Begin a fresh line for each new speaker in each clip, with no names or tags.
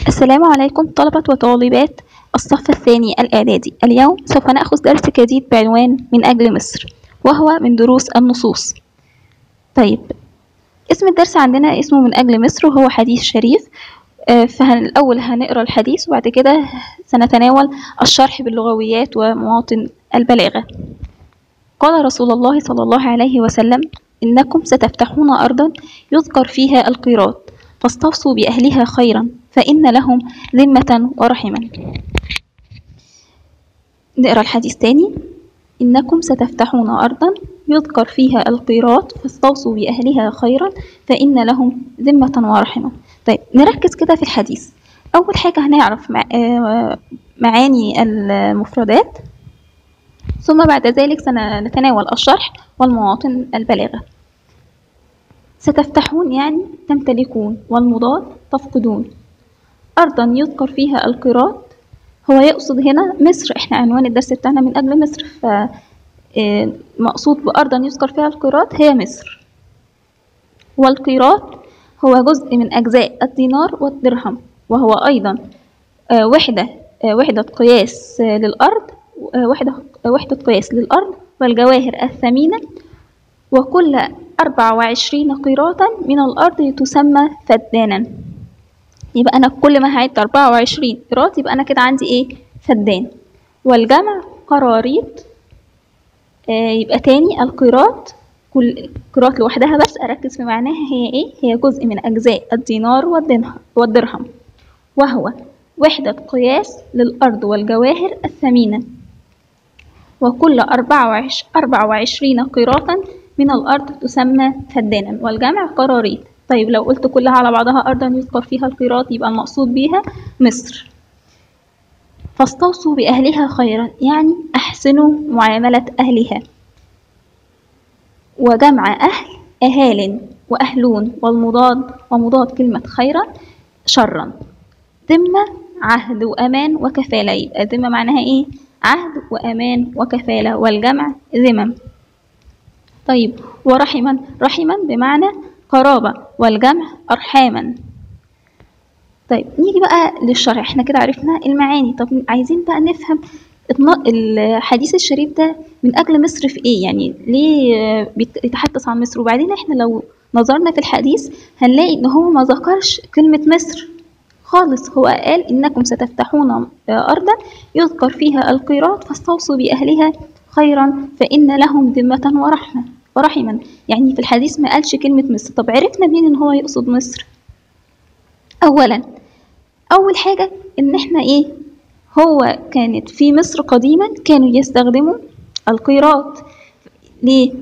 السلام عليكم طلبة وطالبات الصف الثاني الإعدادي اليوم سوف نأخذ درس جديد بعنوان من أجل مصر وهو من دروس النصوص طيب اسم الدرس عندنا اسمه من أجل مصر وهو حديث شريف آه، فالأول هنقرأ الحديث وبعد كده سنتناول الشرح باللغويات ومواطن البلاغة قال رسول الله صلى الله عليه وسلم إنكم ستفتحون أرضا يذكر فيها القيراط فاستوصوا بأهلها خيرا فإن لهم ذمة ورحما نقرأ الحديث تاني إنكم ستفتحون أرضا يذكر فيها القيراط فاستوصوا بأهلها خيرا فإن لهم ذمة ورحمة طيب نركز كده في الحديث أول حاجة هنعرف مع- آه، معاني المفردات ثم بعد ذلك سنتناول الشرح والمواطن البلاغة ستفتحون يعني تمتلكون والمضاد تفقدون أرضا يذكر فيها القيراط هو يقصد هنا مصر احنا عنوان الدرس بتاعنا من أجل مصر ف آه، مقصود بأرضا يذكر فيها القيراط هي مصر والقيراط هو جزء من أجزاء الدينار والدرهم وهو أيضا آه، وحدة آه، وحدة قياس آه، للأرض آه، وحدة آه، وحدة قياس للأرض والجواهر الثمينة وكل أربع وعشرين قيراطا من الأرض تسمى فدانا يبقى أنا كل ما هعد أربعة وعشرين قيراط يبقى أنا كده عندي إيه فدان والجمع قراريط آه يبقى تاني القيراط كل قيراط لوحدها بس أركز في معناها هي إيه هي جزء من أجزاء الدينار والدنه- والدرهم وهو وحدة قياس للأرض والجواهر الثمينة وكل أربعة وعش أربعة وعشرين قيراطا من الأرض تسمى فدانا والجمع قراريط طيب لو قلت كلها على بعضها أرضا يذكر فيها القيراط يبقى المقصود بيها مصر فاستوصوا بأهلها خيرا يعني أحسنوا معاملة أهلها وجمع أهل أهال وأهلون والمضاد ومضاد كلمة خيرا شرا ذمة عهد وأمان وكفالة يبقى ذمة معناها إيه؟ عهد وأمان وكفالة والجمع ذمم طيب ورحما رحما بمعنى قرابة والجمع أرحاما طيب نيجي بقى للشرح احنا كده عرفنا المعاني طب عايزين بقى نفهم الن- الحديث الشريف ده من أجل مصر في إيه يعني ليه آه، بيتحدث عن مصر وبعدين احنا لو نظرنا في الحديث هنلاقي إن هو ما ذكرش كلمة مصر خالص هو قال إنكم ستفتحون آه، أرضا يذكر فيها القيراط فاستوصوا بأهلها خيرا فإن لهم ذمة ورحمة ورحما يعني في الحديث ما قالش كلمة مصر طب عرفنا منين إن هو يقصد مصر أولا أول حاجة إن إحنا إيه هو كانت في مصر قديما كانوا يستخدموا القيراط ليه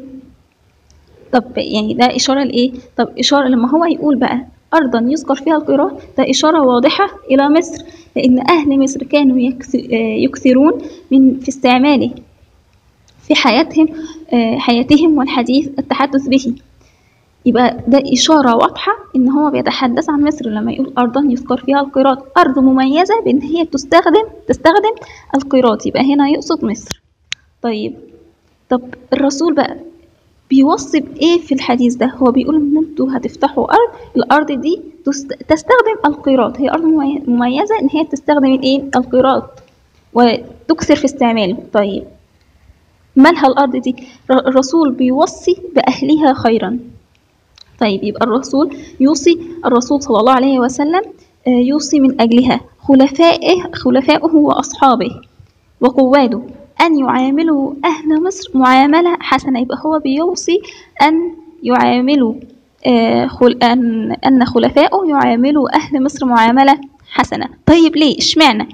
طب يعني ده إشارة لإيه طب إشارة لما هو يقول بقى أرضا يذكر فيها القيراط ده إشارة واضحة إلى مصر لأن أهل مصر كانوا يكث- آه، يكثرون من في استعماله في حياتهم آه، حياتهم والحديث التحدث به يبقى ده إشارة واضحة إن هو بيتحدث عن مصر لما يقول أرضا يذكر فيها القيراط أرض مميزة بإن هي تستخدم تستخدم القيراط يبقى هنا يقصد مصر طيب طب الرسول بقى بيوصي بإيه في الحديث ده هو بيقول إن أنتوا هتفتحوا أرض الأرض دي تست- تستخدم القيراط هي أرض ممي- مميزة إن هي تستخدم الإيه القيراط وتكثر في استعماله طيب مالها الأرض دي ر- الرسول بيوصي بأهلها خيرا طيب يبقى الرسول يوصي الرسول صلى الله عليه وسلم آه، يوصي من أجلها خلفائه خلفائه وأصحابه وقواده أن يعاملوا أهل مصر معاملة حسنة يبقى هو بيوصي أن يعاملوا آه، خل... أن أن خلفائه يعاملوا أهل مصر معاملة حسنة طيب ليه اشمعنى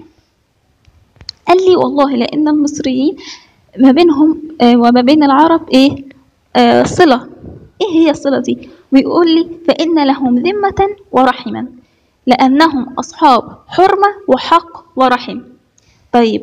قال لي والله لأن المصريين ما بينهم آه، وما بين العرب إيه آه، صلة إيه هي الصلة دي ويقول لي فإن لهم ذمة ورحما لأنهم أصحاب حرمة وحق ورحم طيب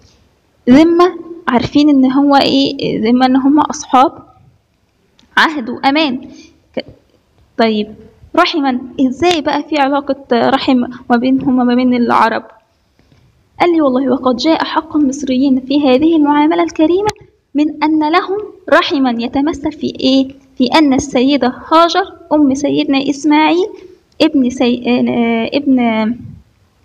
ذمة عارفين إن هو إيه ذمة إن هم أصحاب عهد وأمان ك- طيب رحما إزاي بقى في علاقة رحم ما بينهم وما بين العرب قال لي والله وقد جاء حق المصريين في هذه المعاملة الكريمة من أن لهم رحما يتمثل في إيه؟ في أن السيدة هاجر أم سيدنا إسماعيل ابن سي... آه، ابن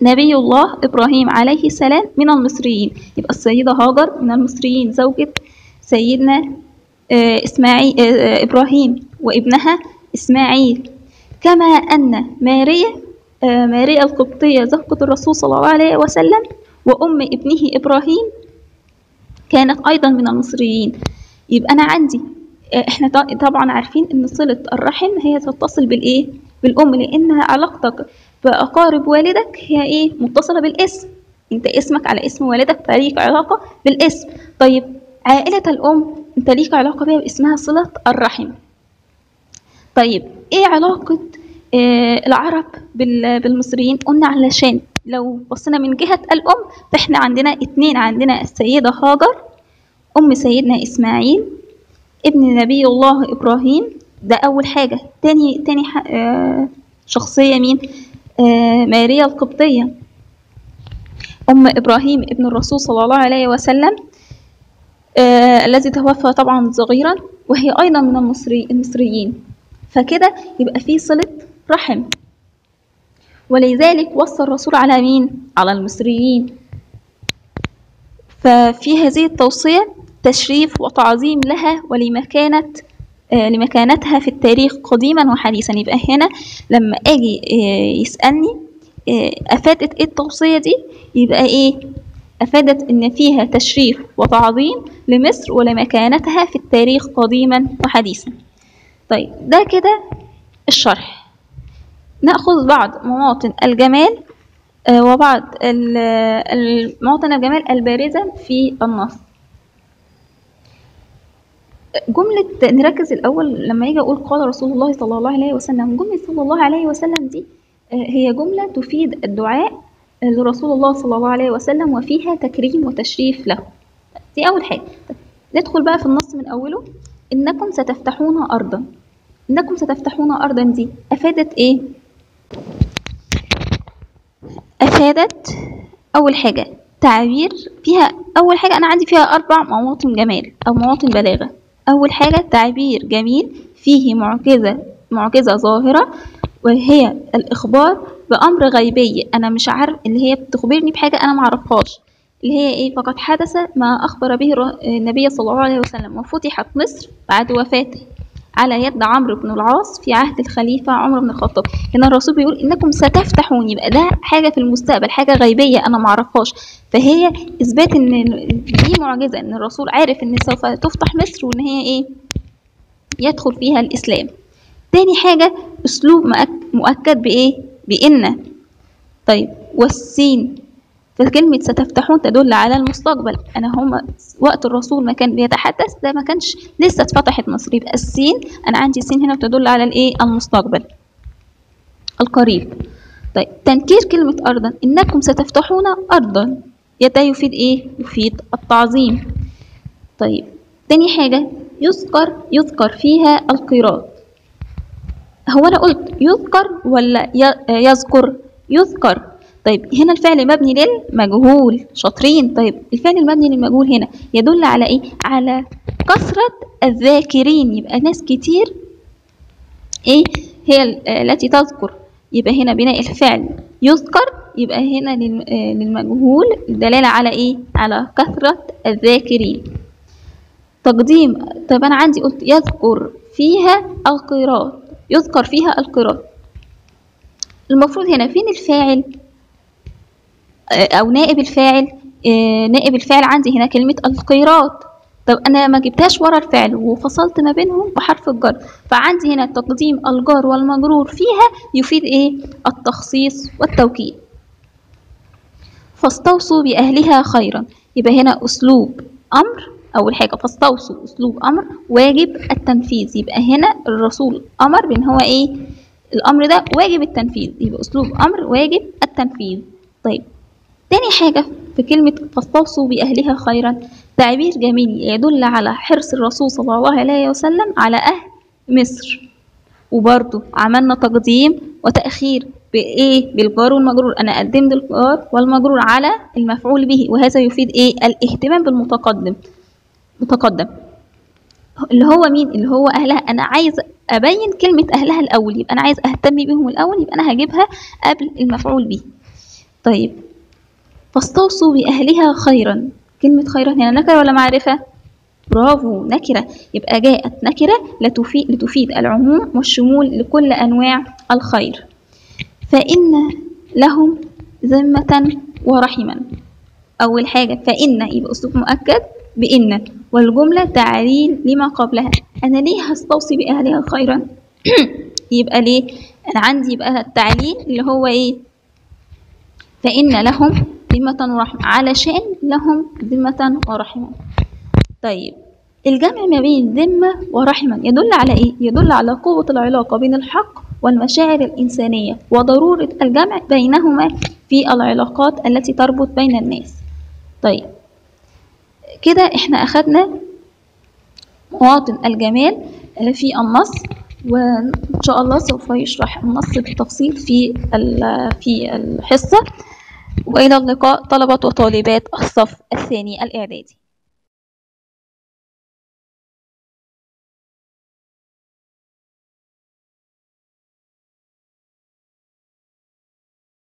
نبي الله إبراهيم عليه السلام من المصريين يبقى السيدة هاجر من المصريين زوجة سيدنا آه، إسماعيل آه، آه، إبراهيم وابنها إسماعيل كما أن ماريا آه، ماريا القبطية زوجة الرسول صلى الله عليه وسلم وأم ابنه إبراهيم كانت أيضا من المصريين يبقى أنا عندي آه، إحنا ط- طبعا عارفين إن صلة الرحم هي تتصل بالإيه؟ بالأم لأن علاقتك بأقارب والدك هي إيه؟ متصلة بالاسم أنت اسمك على اسم والدك فليك علاقة بالاسم طيب عائلة الأم أنت ليك علاقة بها باسمها صلة الرحم طيب ايه علاقة آه العرب بال- بالمصريين قلنا علشان لو بصينا من جهة الأم فاحنا عندنا اتنين عندنا السيدة هاجر أم سيدنا إسماعيل ابن نبي الله إبراهيم ده أول حاجة تاني تاني ح- آه شخصية مين آه ماريا القبطية أم إبراهيم ابن الرسول صلى الله عليه وسلم آه الذي توفى طبعا صغيرا وهي أيضا من المصري المصريين فكده يبقى في صلة رحم ولذلك وصى الرسول على مين؟ على المصريين ففي هذه التوصية تشريف وتعظيم لها ولمكانة آه، لمكانتها في التاريخ قديما وحديثا يبقى هنا لما اجي آه، يسألني آه، افادت ايه التوصية دي يبقى ايه افادت ان فيها تشريف وتعظيم لمصر ولمكانتها في التاريخ قديما وحديثا طيب ده كده الشرح نأخذ بعض مواطن الجمال آه، وبعض ال- ال- مواطن الجمال البارزة في النص جملة نركز الأول لما يجي أقول قال رسول الله صلى الله عليه وسلم جملة صلى الله عليه وسلم دي آه، هي جملة تفيد الدعاء لرسول الله صلى الله عليه وسلم وفيها تكريم وتشريف له دي أول حاجة طيب، ندخل بقى في النص من أوله إنكم ستفتحون أرضا إنكم ستفتحون أرضا دي أفادت إيه؟ أفادت أول حاجة تعبير فيها أول حاجة أنا عندي فيها أربع مواطن جمال أو مواطن بلاغة أول حاجة تعبير جميل فيه معجزة معجزة ظاهرة وهي الإخبار بأمر غيبي أنا مش عارف اللي هي بتخبرني بحاجة أنا معرفهاش اللي هي إيه فقد حدث ما أخبر به الر- النبي صلى الله عليه وسلم وفتحت مصر بعد وفاته على يد عمرو بن العاص في عهد الخليفة عمر بن الخطاب هنا الرسول بيقول إنكم ستفتحون يبقى ده حاجة في المستقبل حاجة غيبية أنا معرفهاش فهي إثبات إن دي معجزة إن الرسول عارف إن سوف تفتح مصر وإن هي إيه يدخل فيها الإسلام تاني حاجة أسلوب مؤك- مؤكد بإيه بإن طيب والسين فكلمة ستفتحون تدل على المستقبل أنا هم وقت الرسول ما كان بيتحدث ده ما كانش لسه اتفتحت مصر يبقى السين أنا عندي السين هنا بتدل على الإيه المستقبل القريب طيب تنكير كلمة أرضا إنكم ستفتحون أرضا ده يفيد إيه؟ يفيد التعظيم طيب تاني حاجة يذكر يذكر فيها القيراط هو أنا قلت يذكر ولا ي- يذكر يذكر طيب هنا الفعل مبني للمجهول شاطرين طيب الفعل المبني للمجهول هنا يدل على ايه على كثرة الذاكرين يبقى ناس كتير ايه هي ال- آه، التي تذكر يبقى هنا بناء الفعل يذكر يبقى هنا للم- آه، للمجهول الدلالة على ايه على كثرة الذاكرين تقديم طيب انا عندي قلت يذكر فيها القراء يذكر فيها القراء المفروض هنا فين الفاعل آه، او نائب الفاعل آه، نائب الفاعل عندي هنا كلمة القيراط طب انا ما جبتهاش ورا الفعل وفصلت ما بينهم بحرف الجر فعندي هنا تقديم الجار والمجرور فيها يفيد ايه التخصيص والتوكيد فاستوصوا بأهلها خيرا يبقى هنا أسلوب أمر أول حاجة فاستوصوا أسلوب أمر واجب التنفيذ يبقى هنا الرسول أمر بأن هو إيه الأمر ده واجب التنفيذ يبقى أسلوب أمر واجب التنفيذ طيب تاني حاجة في كلمة فاستوصوا بأهلها خيرا تعبير جميل يدل على حرص الرسول صلى الله عليه وسلم على أهل مصر وبرضه عملنا تقديم وتأخير بإيه بالجار والمجرور أنا قدمت الجار والمجرور على المفعول به وهذا يفيد إيه الاهتمام بالمتقدم متقدم اللي هو مين اللي هو أهلها أنا عايز أبين كلمة أهلها الأول يبقى أنا عايز أهتم بيهم الأول يبقى أنا هجيبها قبل المفعول به طيب فاستوصوا بأهلها خيرا كلمة خيرا هنا نكرة ولا معرفة؟ برافو نكرة يبقى جاءت نكرة لتفيد, لتفيد العموم والشمول لكل أنواع الخير فإن لهم ذمة ورحما أول حاجة فإن يبقى أسلوب مؤكد بإن والجملة تعليل لما قبلها أنا ليه هستوصي بأهلها خيرا يبقى ليه أنا عندي يبقى التعليل اللي هو إيه فإن لهم ذمة ورحمة علشان لهم ذمة ورحمة طيب الجمع ما بين ذمة ورحمة يدل على إيه؟ يدل على قوة العلاقة بين الحق والمشاعر الإنسانية وضرورة الجمع بينهما في العلاقات التي تربط بين الناس طيب كده احنا أخدنا مواطن الجمال في النص وإن شاء الله سوف يشرح النص بالتفصيل في في الحصة وإلى اللقاء طلبة وطالبات الصف الثاني الإعدادي